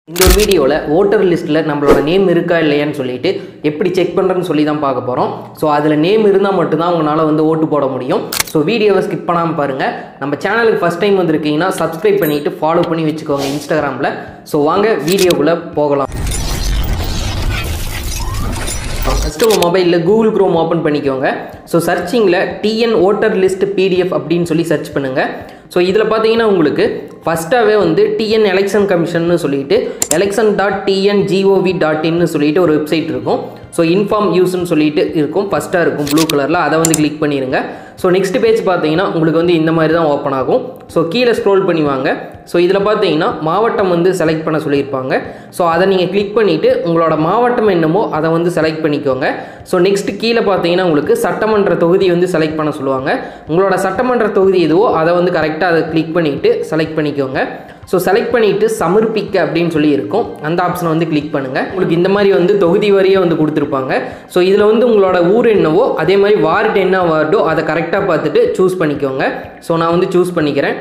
இந்த ஒரு வீடியோவில் ஓட்டர் லிஸ்ட்டில் நம்மளோட நேம் இருக்கா இல்லையான்னு சொல்லிட்டு எப்படி செக் பண்ணுறேன்னு சொல்லி தான் பார்க்க போகிறோம் ஸோ அதில் நேம் இருந்தால் மட்டும்தான் உங்களால் வந்து ஓட்டு போட முடியும் ஸோ வீடியோவை ஸ்கிப் பண்ணாமல் பாருங்கள் நம்ம சேனலுக்கு ஃபஸ்ட் டைம் வந்திருக்கீங்கன்னா சப்ஸ்கிரைப் பண்ணிவிட்டு ஃபாலோ பண்ணி வச்சுக்கோங்க இன்ஸ்டாகிராமில் ஸோ வாங்க வீடியோக்குள்ளே போகலாம் ஃபஸ்ட்டு உங்கள் மொபைலில் கூகுள் க்ரோம் ஓப்பன் பண்ணிக்கோங்க ஸோ சர்ச்சிங்கில் டிஎன் ஓட்டர் லிஸ்ட் பிடிஎஃப் அப்படின்னு சொல்லி சர்ச் பண்ணுங்கள் ஸோ இதில் பார்த்தீங்கன்னா உங்களுக்கு ஃபஸ்ட்டாகவே வந்து டிஎன் எலெக்ஷன் கமிஷன்னு சொல்லிட்டு election dot TN GOV dot இன்னு சொல்லிட்டு ஒரு வெப்சைட் இருக்கும் ஸோ இன்ஃபார்ம் யூஸ்ன்னு சொல்லிட்டு இருக்கும் ஃபஸ்ட்டாக இருக்கும் ப்ளூ கலரில் அதை வந்து கிளிக் பண்ணிடுங்க ஸோ நெக்ஸ்ட் பேஜ் பார்த்தீங்கன்னா உங்களுக்கு வந்து இந்த மாதிரி தான் ஓப்பன் ஆகும் ஸோ கீழே ஸ்க்ரோல் பண்ணி வாங்க ஸோ இதில் பார்த்தீங்கன்னா மாவட்டம் வந்து செலக்ட் பண்ண சொல்லியிருப்பாங்க ஸோ அதை நீங்கள் கிளிக் பண்ணிவிட்டு உங்களோட மாவட்டம் என்னமோ அதை வந்து செலக்ட் பண்ணிக்கோங்க ஸோ நெக்ஸ்ட் கீழே பார்த்தீங்கன்னா உங்களுக்கு சட்டமன்ற தொகுதி வந்து செலக்ட் பண்ண சொல்லுவாங்க உங்களோட சட்டமன்ற தொகுதி எதுவோ அதை வந்து கரெக்டாக அதை கிளிக் பண்ணிவிட்டு செலக்ட் பண்ணிக்கோங்க ஸோ செலக்ட் பண்ணிவிட்டு சமர்ப்பிக்க அப்படின்னு சொல்லி இருக்கும் அந்த ஆப்ஷனை வந்து கிளிக் பண்ணுங்கள் உங்களுக்கு இந்த மாதிரி வந்து தொகுதி வரியாக வந்து கொடுத்துருப்பாங்க ஸோ இதில் வந்து உங்களோட ஊர் என்னவோ அதே மாதிரி வார்டு என்ன வார்டோ அதை கரெக்டாக பார்த்துட்டு சூஸ் பண்ணிக்கோங்க ஸோ நான் வந்து சூஸ் பண்ணிக்கிறேன்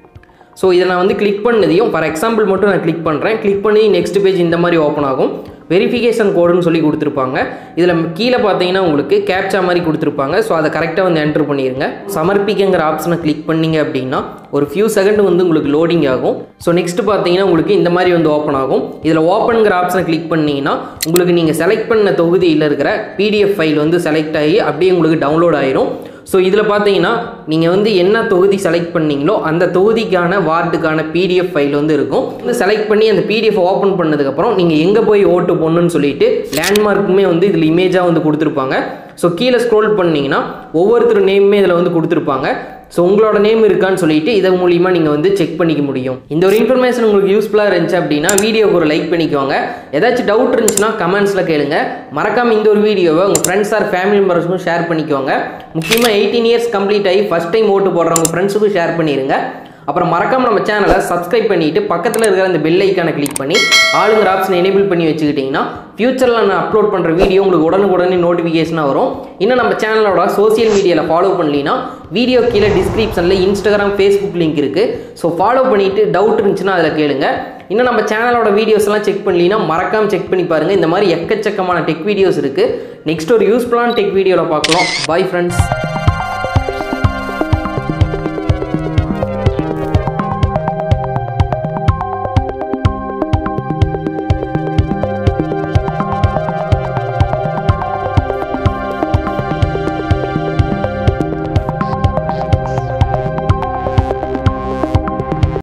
ஸோ இதை நான் வந்து கிளிக் பண்ணதையும் ஃபார் எக்ஸாம்பிள் மட்டும் நான் கிளிக் பண்ணுறேன் கிளிக் பண்ணி நெக்ஸ்ட் பேஜ் இந்த மாதிரி ஓப்பன் ஆகும் வெரிஃபிகேஷன் கோடுன்னு சொல்லி கொடுத்துருப்பாங்க இதில் கீழே பார்த்தீங்கன்னா உங்களுக்கு கேப்சா மாதிரி கொடுத்துருப்பாங்க ஸோ அதை கரெக்டாக வந்து என்ட்ரு பண்ணிடுங்க சமர்ப்பிக்கங்கிற ஆப்ஷனை கிளிக் பண்ணீங்க அப்படின்னா ஒரு ஃபியூ செகண்ட் வந்து உங்களுக்கு லோடிங் ஆகும் ஸோ நெக்ஸ்ட் பார்த்தீங்கன்னா உங்களுக்கு இந்த மாதிரி வந்து ஓப்பன் ஆகும் இதில் ஓப்பனுங்கிற ஆப்ஷனை கிளிக் பண்ணீங்கன்னா உங்களுக்கு நீங்கள் செலக்ட் பண்ண தொகுதியில் இருக்கிற பிடிஎஃப் ஃபைல் வந்து செலக்ட் ஆகி அப்படியே உங்களுக்கு டவுன்லோட் ஆயிரும் ஸோ இதில் பார்த்தீங்கன்னா நீங்கள் வந்து என்ன தொகுதி செலக்ட் பண்ணீங்களோ அந்த தொகுதிக்கான வார்டுக்கான பிடிஎஃப் ஃபைல் வந்து இருக்கும் வந்து செலக்ட் பண்ணி அந்த பிடிஎஃப் ஓப்பன் பண்ணதுக்கப்புறம் நீங்கள் எங்கே போய் ஓட்டு போடணும்னு சொல்லிட்டு லேண்ட்மார்க்குமே வந்து இதில் இமேஜாக வந்து கொடுத்துருப்பாங்க ஸோ கீழே ஸ்க்ரோல் பண்ணிங்கன்னா ஒவ்வொருத்தர் நேமுமே இதில் வந்து கொடுத்துருப்பாங்க ஸோ உங்களோட நேம் இருக்கான்னு சொல்லிட்டு இதன் மூலியமாக நீங்கள் வந்து செக் பண்ணிக்க முடியும் இந்த ஒரு இன்ஃபர்மேஷன் உங்களுக்கு யூஸ்ஃபுல்லாக இருந்துச்சு அப்படின்னா வீடியோக்கு ஒரு லைக் பண்ணிக்கோங்க ஏதாச்சும் டவுட் இருந்துச்சுன்னா கமெண்ட்ஸில் கேளுங்க மறக்காமல் இந்த ஒரு வீடியோவை உங்கள் ஃப்ரெண்ட்ஸ் ஆர் ஃபேமிலி மெம்பர்ஸுக்கும் ஷேர் பண்ணிக்கோங்க முக்கியமாக எயிட்டீன் இயர்ஸ் கம்ப்ளீட் ஆகி ஃபஸ்ட் டைம் ஓட்டு போடுறவங்க ஃப்ரெண்ட்ஸுக்கும் ஷேர் பண்ணிடுங்க அப்புறம் மறக்காம நம்ம சேனலை சப்ஸ்கிரைப் பண்ணிட்டு பக்கத்தில் இருக்கிற அந்த பெல் ஐக்கானை கிளிக் பண்ணி ஆளுங்கிற ஆப்ஷன் எனேபிள் பண்ணி வச்சுக்கிட்டிங்கன்னா ஃபியூச்சரில் நான் அப்லோட் பண்ணுற வீடியோ உங்களுக்கு உடனுக்குடனே நோட்டிஃபிகேஷனாக வரும் இன்னும் நம்ம சேனலோட சோசியல் மீடியாவில் ஃபாலோ பண்ணலினா வீடியோ கீழே டிஸ்கிரிப்ஷனில் இன்ஸ்டாகிராம் ஃபேஸ்புக் லிங்க் இருக்குது ஸோ ஃபாலோ பண்ணிவிட்டு டவுட் இருந்துச்சுன்னா அதில் கேளுங்க இன்னும் நம்ம சேனலோட வீடியோஸ் எல்லாம் செக் பண்ணலினா மறக்காம செக் பண்ணி பாருங்கள் இந்த மாதிரி எக்கச்சக்கமான டெக் வீடியோஸ் இருக்குது நெக்ஸ்ட் ஒரு யூஸ்ஃபுல்லான டெக் வீடியோவில் பார்க்கலாம் பை ஃப்ரெண்ட்ஸ்